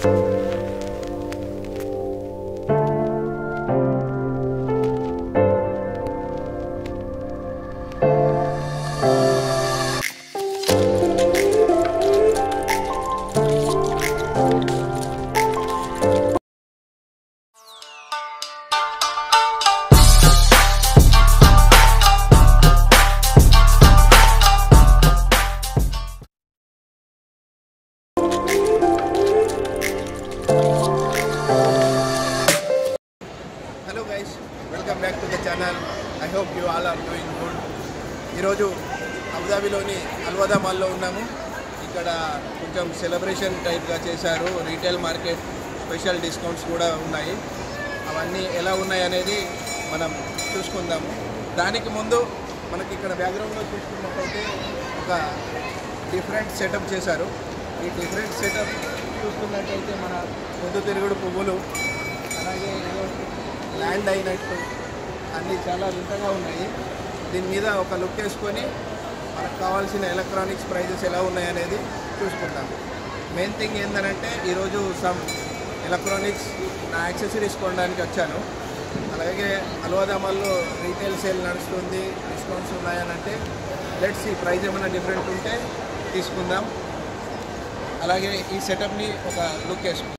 Hello guys welcome back to the channel I hope you all are doing good ఈరోజు అబుదాబిలోని అల్వదా మాల్లో ఉన్నాము ఇక్కడ కొంచెం సెలబ్రేషన్ టైప్గా చేశారు రీటైల్ మార్కెట్ స్పెషల్ డిస్కౌంట్స్ కూడా ఉన్నాయి అవన్నీ ఎలా ఉన్నాయి అనేది మనం చూసుకుందాము దానికి ముందు మనకి ఇక్కడ బ్యాక్గ్రౌండ్లో చూసుకున్నట్టయితే ఒక డిఫరెంట్ సెటప్ చేశారు ఈ డిఫరెంట్ సెటప్ చూసుకున్నట్టయితే మన పొద్దుతిరుగుడు పువ్వులు అలాగే ఏదో ల్యాండ్ అయినట్టు అన్నీ చాలా వింతగా ఉన్నాయి దీని మీద ఒక లుక్ వేసుకొని మనకు కావాల్సిన ఎలక్ట్రానిక్స్ ప్రైజెస్ ఎలా ఉన్నాయనేది చూసుకుందాం మెయిన్ థింగ్ ఏంటంటే ఈరోజు సమ్ ఎలక్ట్రానిక్స్ నా యాక్సెసరీస్ కొనడానికి వచ్చాను అలాగే అల్వాదామాల్లో రీటైల్ సేల్ నడుస్తుంది డిస్కౌంట్స్ ఉన్నాయనంటే లెట్స్ ఈ ప్రైస్ ఏమైనా డిఫరెంట్ ఉంటే తీసుకుందాం అలాగే ఈ సెటప్ని ఒక లుక్ వేసుకుందాం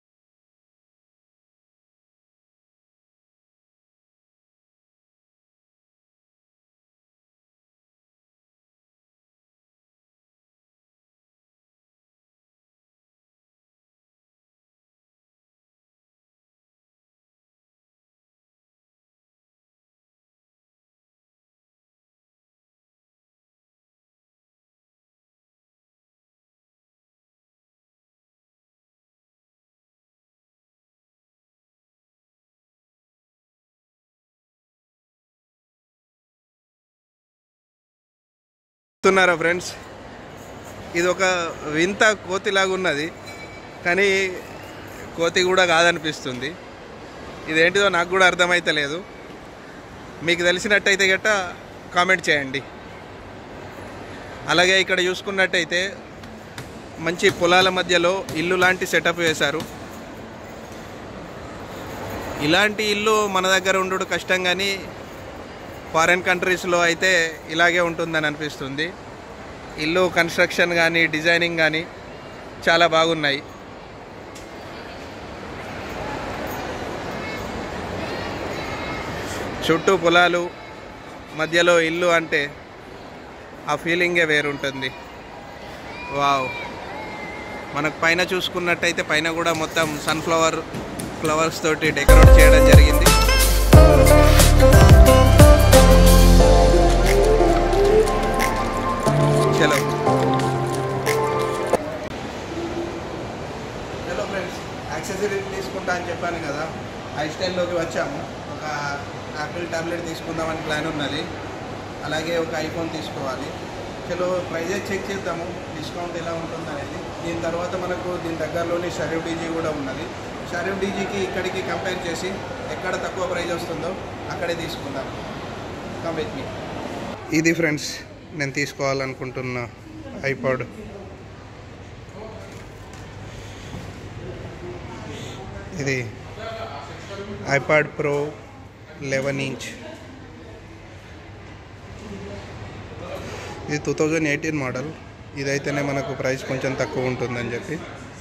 చూస్తున్నారా ఫ్రెండ్స్ ఇది ఒక వింత కోతిలాగా ఉన్నది కానీ కోతి కూడా కాదనిపిస్తుంది ఇదేంటిదో నాకు కూడా అర్థమైతలేదు మీకు తెలిసినట్టయితే గట్ట కామెంట్ చేయండి అలాగే ఇక్కడ చూసుకున్నట్టయితే మంచి పొలాల మధ్యలో ఇల్లు లాంటి సెటప్ వేశారు ఇలాంటి ఇల్లు మన దగ్గర ఉండడు కష్టం కానీ ఫారెన్ కంట్రీస్లో అయితే ఇలాగే ఉంటుందని అనిపిస్తుంది ఇల్లు కన్స్ట్రక్షన్ కానీ డిజైనింగ్ కానీ చాలా బాగున్నాయి చుట్టూ పొలాలు మధ్యలో ఇల్లు అంటే ఆ ఫీలింగే వేరుంటుంది వావ్ మనకు పైన చూసుకున్నట్టయితే పైన కూడా మొత్తం సన్ఫ్లవర్ ఫ్లవర్స్ తోటి డెకరేట్ చేయడం జరిగింది చలో హలో ఫ్రెండ్స్ యాక్సెసరీ తీసుకుంటా అని చెప్పాను కదా ఐ స్టైల్లోకి వచ్చాము ఒక యాపిల్ టాబ్లెట్ తీసుకుందామని ప్లాన్ ఉన్నది అలాగే ఒక ఐఫోన్ తీసుకోవాలి చలో ప్రైజెస్ చెక్ చేద్దాము డిస్కౌంట్ ఎలా ఉంటుంది అనేది దీని తర్వాత మనకు దీని దగ్గరలోని షరీఫ్ డీజీ కూడా ఉన్నది షరీఫ్ డీజీకి ఇక్కడికి కంపేర్ చేసి ఎక్కడ తక్కువ ప్రైజ్ వస్తుందో అక్కడే తీసుకుందాం కమ్ విత్ మీ ఇది ఫ్రెండ్స్ నేను తీసుకోవాలనుకుంటున్న ఐపాడ్ ఇది ఐపాడ్ ప్రో లెవెన్ ఇంచ్ ఇది టూ థౌజండ్ ఎయిటీన్ మోడల్ ఇదైతేనే మనకు ప్రైస్ కొంచెం తక్కువ ఉంటుందని చెప్పి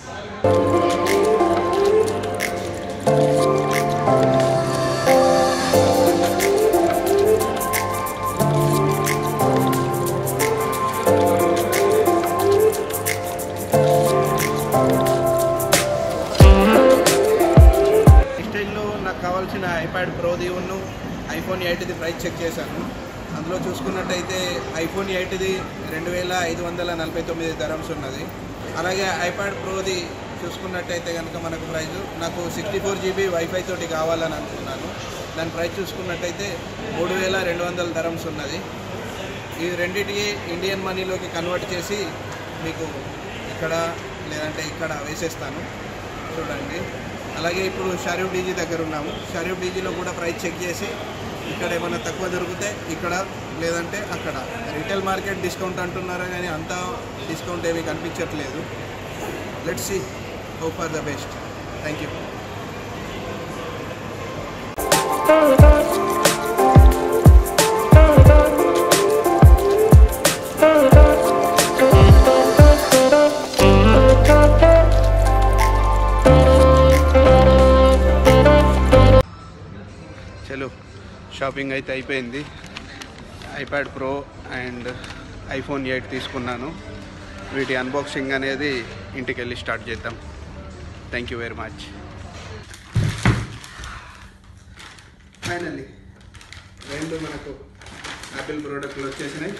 స్టైల్లో నాకు కావాల్సిన ఐప్యాడ్ ప్రోది ఉన్ను ఐఫోన్ ఎయిట్ది ప్రైస్ చెక్ చేశాను అందులో చూసుకున్నట్టయితే ఐఫోన్ ఎయిట్ది రెండు వేల ఐదు వందల నలభై తొమ్మిది ధరమ్స్ ఉన్నది అలాగే ఐప్యాడ్ ప్రోది చూసుకున్నట్టయితే కనుక మనకు ప్రైస్ నాకు సిక్స్టీ ఫోర్ జీబీ వైఫై తోటి కావాలని అనుకున్నాను దాని ప్రైస్ చూసుకున్నట్టయితే మూడు వేల రెండు వందల ధరమ్స్ ఉన్నది ఈ రెండింటికి ఇండియన్ మనీలోకి కన్వర్ట్ చేసి మీకు ఇక్కడ లేదంటే ఇక్కడ వేసేస్తాను చూడండి అలాగే ఇప్పుడు షరీఫ్ డీజీ దగ్గర ఉన్నాము షరీఫ్ డీజీలో కూడా ప్రైస్ చెక్ చేసి ఇక్కడ ఏమైనా తక్కువ దొరికితే ఇక్కడ లేదంటే అక్కడ రీటైల్ మార్కెట్ డిస్కౌంట్ అంటున్నారు కానీ అంత డిస్కౌంట్ ఏమీ కనిపించట్లేదు let's see hope for the best. Thank you. చలో షాపింగ్ అయితే అయిపోయింది iPad pro and iPhone eight తీసుకున్నాను వీటి అన్బాక్సింగ్ అనేది ఇంటికి వెళ్ళి స్టార్ట్ చేద్దాం thank you very much finally రెండు మనకు యాపిల్ ప్రోడక్ట్లు వచ్చేసినాయి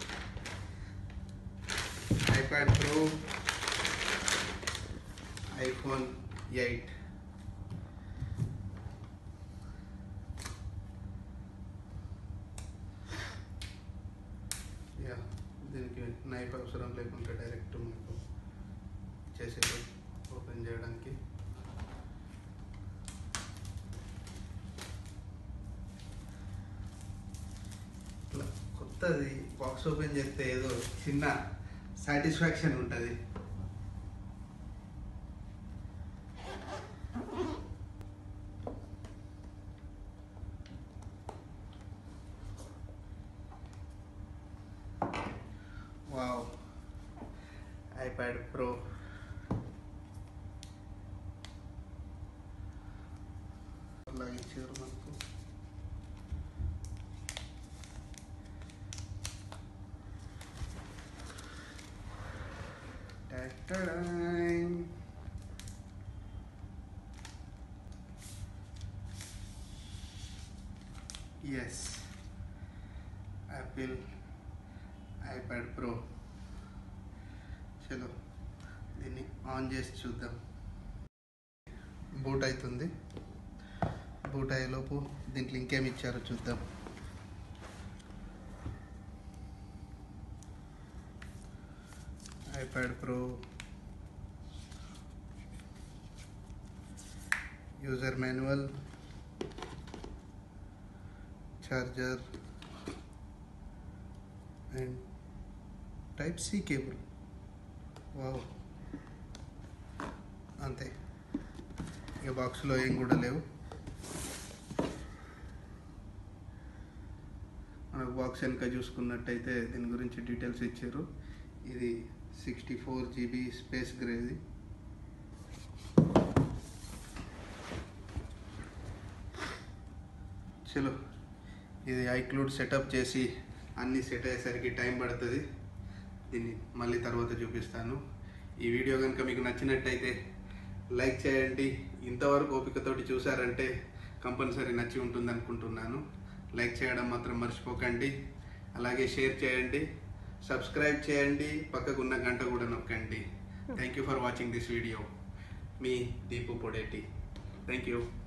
iPad pro iPhone eight yeah దీనికి నైఫ్ అవసరం లేకుండా డైరెక్ట్ మనకు చేసేది ఓపెన్ చేయడానికి ఇట్లా కొత్తది బాక్స్ ఓపెన్ చేస్తే ఏదో చిన్న సాటిస్ఫాక్షన్ ఉంటుంది వావ్ ఐప్యాడ్ ప్రో అలాగే ఇచ్చారు మనకు Ta-ta-dang. Yes Apple iPad pro చలో దీన్ని ఆన్ చేసి చూద్దాం బూట్ అవుతుంది బూట్ అయ్యేలోపు దీంట్లో ఇంకేమి ఇచ్చారో చూద్దాం iPad pro user manual charger and type C cable wow అంతే ఇక బాక్స్లో ఏం కూడా లేవు మనకు బాక్స్ వెనక చూసుకున్నట్టయితే దీని గురించి డీటెయిల్స్ ఇచ్చారు ఇది సిక్స్టీ ఫోర్ జీబీ స్పేస్ గ్రేది చలో ఇది ఐక్లూడ్ సెటప్ చేసి అన్నీ సెట్ అయ్యేసరికి టైం పడుతుంది దీన్ని మళ్ళీ తర్వాత చూపిస్తాను ఈ వీడియో కనుక మీకు నచ్చినట్టయితే లైక్ చేయండి ఇంతవరకు ఓపికతోటి చూసారంటే కంపల్సరీ నచ్చి ఉంటుంది అనుకుంటున్నాను లైక్ చేయడం మాత్రం మర్చిపోకండి అలాగే షేర్ చేయండి సబ్స్క్రైబ్ చేయండి పక్కకున్న గంట కూడా నొక్కండి thank you for watching this video మీ దీపు పొడేటి థ్యాంక్ యూ